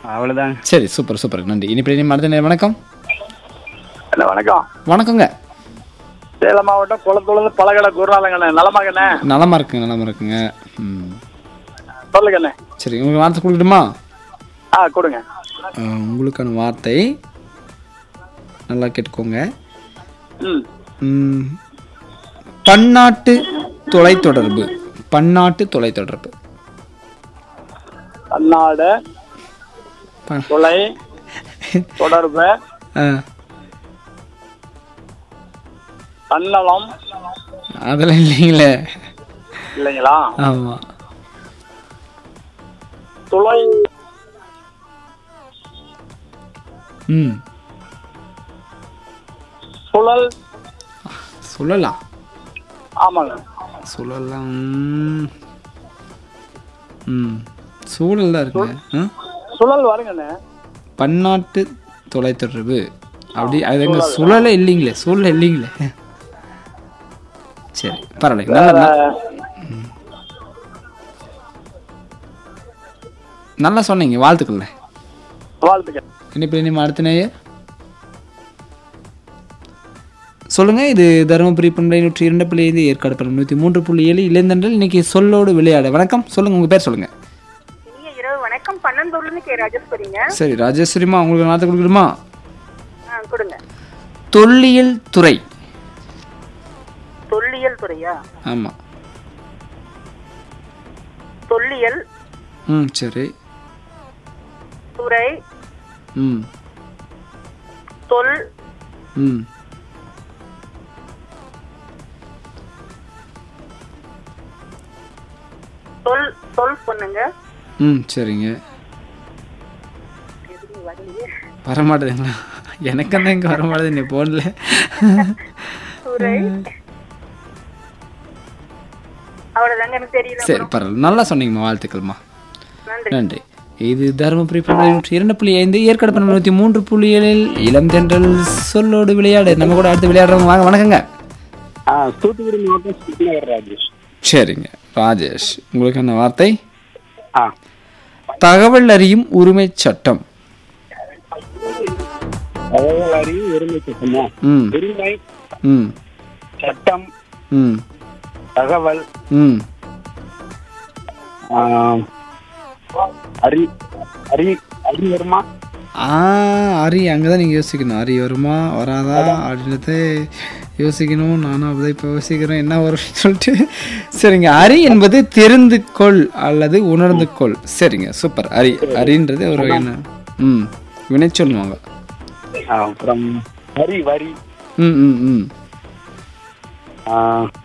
அவ்வளோதாங்க சரி super super நன்றி இனிப்படி நீ அடுத்த நேரம் வணக்கம் அண்ணா வணக்கம் வணக்கங்க சேலம் மாவட்டம் குளத்துலேருந்து பழகடை குருநாதங்கண்ணே நலமாங்கண்ணே நலமா இருக்குங்க நலமா இருக்குங்க ம் சொல்லுங்கண்ணே சரி உங்களுக்கு வார்த்தை கொடுக்கட்டுமா ஆ கொடுங்க அஹ், உங்களுக்கான வார்த்தை நல்லா கேட்டுக்கோங்க ம் ம், பன்னாட்டு தொலைத்தொடர்பு பன்னாட்டு தொலைத்தொடர்பு அந்நாடு ப- தொலை தொடர்பு ஆ, தன்னலம் அதெல்லாம் இல்லைங்களே இல்லைங்களா ஆமா துளை ம் சுழல் சொல்லலாம் ஆமாங்க சொல்லலாம் ம். ம் சூழல் தான் இருக்குங்க ஆ? சுழல் வருங்கண்ணே பன்னாட்டு தொலைத்தொடர்பு அப்படி அது எங்க சுழலே இல்லைங்களே சூழல் இல்லைங்களே சரி பரவாயில்ல நல்லா அஹ், நல்லா சொன்னீங்க வாழ்த்துக்கள்ல வாழ்த்துக்கள் இனிப்பு இனிமே அடுத்த நேயர் சொல்லுங்க இது தருமபுரி பண்பை நூற்றி இரண்டு புள்ளி ஐந்து ஏற்காடு பண்பை நூற்றி மூன்று புள்ளி ஏழு இளைஞர்கள் இன்னைக்கு சொல்லோடு விளையாட வணக்கம் சொல்லுங்க உங்க பேர் சொல்லுங்க இனிய இரவு வணக்கம் பன்னெண்டூர்ல இருந்து கே ராஜேஸ்வரிங்க சரி ராஜேஸ்வரிமா உங்களுக்கு நாற்று கொடுக்கணுமா ஆ கொடுங்க தொல்லியல் துறை தொல்லியல் துறையா ஆமா தொல்லியல் ம் சரி துறை ம் தொல் ம் தொல் தொல் பண்ணுங்க ம் சரிங்க வரமாட்டேதுங்களா எனக்கு அந்த இங்கே வரமாட்டேது நீ போடல துறை அவ்வளவுதாங்க எனக்கு தெரியல சரி பரவாயில்ல நல்லா சொன்னீங்கம்மா வாழ்த்துக்கள்மா நன்றி நன்றி இது தருமபுரி பண்பலை நூற்றி இரண்டு புள்ளி ஐந்து ஏற்காடு பண்பலை நூற்றி மூன்று புள்ளி ஏழில் இளம் தென்றல் சொல்லோடு விளையாடு நம்ம கூட அடுத்து விளையாடுறவங்க வாங்க வணக்கங்க ஆ தூத்துக்குடி மாவட்டம் கிருஷ்ணகிரி ராஜேஷ் சரிங்க ராஜேஷ் உங்களுக்கான வார்த்தை ஆ தகவல் அறியும் உரிமை சட்டம் தகவல் அறிவு உரிமை சட்டமா ம் உரிமை ம் சட்டம் ம் தகவல் ம் ஆ, அறி அறி அறி வருமா ஆ அரி அங்கே தான் நீங்கள் யோசிக்கணும் அரி வருமா வராதா அப்படின்றத யோசிக்கணும் நானும் அப்படிதான் இப்போ யோசிக்கிறேன் என்ன வரும்னு சொல்லிட்டு சரிங்க அரி என்பது தெரிந்து கொள் அல்லது உணர்ந்து கொள் சரிங்க சூப்பர் அரி அரின்றது ஒரு என்ன ம் வினை சொல்லுவாங்க ஆ, அப்புறம் வரி வரி ம் ம் ம் ஆ,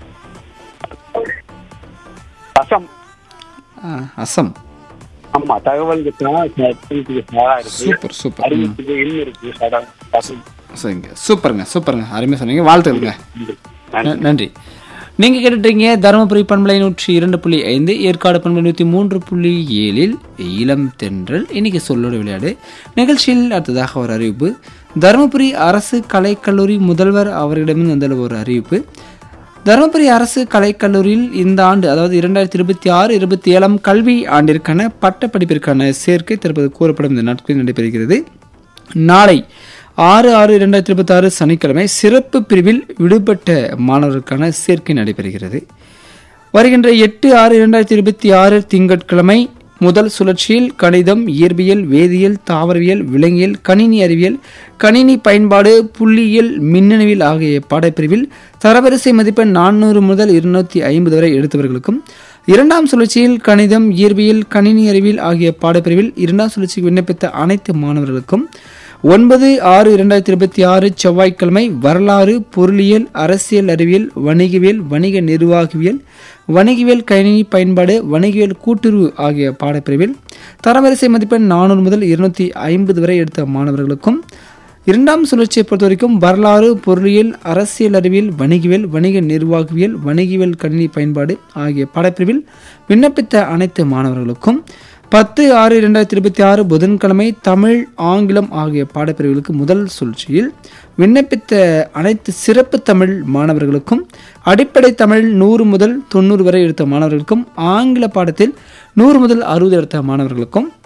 ரசம் ஆ, அசம் ஆமா தகவலுக்கு தான் சட்டத்துக்கு சாரா இருக்கு சூப்பர் சூப்பர் ம் அறிவுக்கு இன்னும் இருக்கு சடம் ரசம் சரிங்க சூப்பருங்க சூப்பருங்க அருமையாக சொன்னீங்க வாழ்த்துக்களுங்க நன்றி. ந- நன்றி நீங்கள் கேட்டுட்டீங்க தருமபுரி பண்பலை நூற்றி இரண்டு புள்ளி ஐந்து ஏற்காடு பண்பலை நூற்றி மூன்று புள்ளி ஏழில் இளம் தென்றல் இன்னைக்கு சொல்லோடு விளையாடு நிகழ்ச்சியில் அடுத்ததாக ஒரு அறிவிப்பு தருமபுரி அரசு கலைக்கல்லூரி முதல்வர் அவர்களிடமிருந்து வந்துள்ள ஒரு அறிவிப்பு தருமபுரி அரசு கலைக்கல்லூரியில் இந்த ஆண்டு அதாவது இரண்டாயிரத்தி இருபத்தி ஆறு இருபத்தி ஏழாம் கல்வி ஆண்டிற்கான பட்டப்படிப்பிற்கான சேர்க்கை தற்போது கூறப்படும் இந்த நாட்களில் நடைபெறுகிறது நாளை ஆறு ஆறு இரண்டாயிரத்தி இருபத்தி ஆறு சனிக்கிழமை சிறப்பு பிரிவில் விடுபட்ட மாணவருக்கான சேர்க்கை நடைபெறுகிறது வருகின்ற எட்டு ஆறு இரண்டாயிரத்தி இருபத்தி ஆறு திங்கட்கிழமை முதல் சுழற்சியில் கணிதம் இயற்பியல் வேதியியல் தாவரவியல் விலங்கியல் கணினி அறிவியல் கணினி பயன்பாடு புள்ளியியல் மின்னணுவியல் ஆகிய பாடப்பிரிவில் தரவரிசை மதிப்பெண் நானூறு முதல் இருநூத்தி ஐம்பது வரை எடுத்தவர்களுக்கும் இரண்டாம் சுழற்சியில் கணிதம் இயற்பியல் கணினி அறிவியல் ஆகிய பாடப்பிரிவில் இரண்டாம் சுழற்சிக்கு விண்ணப்பித்த அனைத்து மாணவர்களுக்கும் ஒன்பது ஆறு இரண்டாயிரத்தி இருபத்தி ஆறு செவ்வாய்க்கிழமை வரலாறு பொருளியல் அரசியல் அறிவியல் வணிகவியல் வணிக நிர்வாகவியல் வணிகவியல் கணினி பயன்பாடு வணிகவியல் கூட்டுறவு ஆகிய பாடப்பிரிவில் தரவரிசை மதிப்பெண் நானூறு முதல் இருநூத்தி ஐம்பது வரை எடுத்த மாணவர்களுக்கும் இரண்டாம் சுழற்சியை பொறுத்தவரைக்கும் வரலாறு பொருளியல் அரசியல் அறிவியல் வணிகவியல் வணிக நிர்வாகவியல் வணிகவியல் கணினி பயன்பாடு ஆகிய பாடப்பிரிவில் விண்ணப்பித்த அனைத்து மாணவர்களுக்கும் பத்து ஆறு இரண்டாயிரத்தி இருபத்தி ஆறு புதன்கிழமை தமிழ் ஆங்கிலம் ஆகிய பாடப்பிரிவுகளுக்கு முதல் சுழற்சியில் விண்ணப்பித்த அனைத்து சிறப்பு தமிழ் மாணவர்களுக்கும் அடிப்படை தமிழ் நூறு முதல் தொண்ணூறு வரை எடுத்த மாணவர்களுக்கும் ஆங்கில பாடத்தில் நூறு முதல் அறுபது எடுத்த மாணவர்களுக்கும்